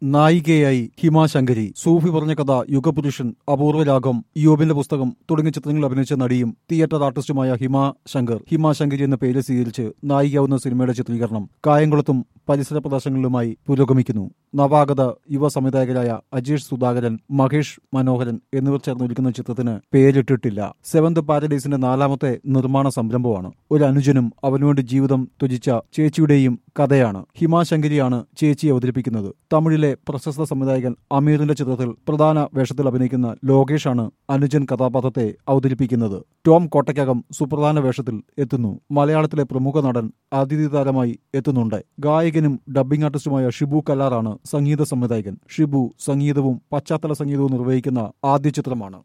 നായികയായി ഹിമ ശങ്കരി സൂഫി പറഞ്ഞ കഥ യുഗപുരുഷൻ അപൂർവരാഗം യോബിന്റെ പുസ്തകം തുടങ്ങിയ ചിത്രങ്ങളിൽ അഭിനയിച്ച നടിയും തിയേറ്റർ ആർട്ടിസ്റ്റുമായ ഹിമ ശങ്കർ ഹിമ ശങ്കരി എന്ന പേര് സ്വീകരിച്ച് നായികയാവുന്ന സിനിമയുടെ ചിത്രീകരണം കായംകുളത്തും പരിസര പ്രദേശങ്ങളിലുമായി പുരോഗമിക്കുന്നു നവാഗത യുവ സംവിധായകരായ അജേഷ് സുധാകരൻ മഹേഷ് മനോഹരൻ എന്നിവർ ചേർന്നൊരുക്കുന്ന ചിത്രത്തിന് പേരിട്ടിട്ടില്ല സെവന്ത് പാരഡൈസിന്റെ നാലാമത്തെ നിർമ്മാണ സംരംഭമാണ് ഒരു അനുജനും അവനുവേണ്ടി ജീവിതം ത്യജിച്ച ചേച്ചിയുടെയും കഥയാണ് ഹിമ ശങ്കരിയാണ് ചേച്ചിയെ അവതരിപ്പിക്കുന്നത് തമിഴിലെ പ്രശസ്ത സംവിധായകൻ അമീറിന്റെ ചിത്രത്തിൽ പ്രധാന വേഷത്തിൽ അഭിനയിക്കുന്ന ലോകേഷാണ് അനുജൻ കഥാപാത്രത്തെ അവതരിപ്പിക്കുന്നത് ടോം കോട്ടയ്ക്കകം സുപ്രധാന വേഷത്തിൽ എത്തുന്നു മലയാളത്തിലെ പ്രമുഖ നടൻ അതിഥി താരമായി എത്തുന്നുണ്ട് ഗായകനും ഡബ്ബിംഗ് ആർട്ടിസ്റ്റുമായ ഷിബു കല്ലാറാണ് സംഗീത സംവിധായകൻ ഷിബു സംഗീതവും പശ്ചാത്തല സംഗീതവും നിർവഹിക്കുന്ന ആദ്യ ചിത്രമാണ്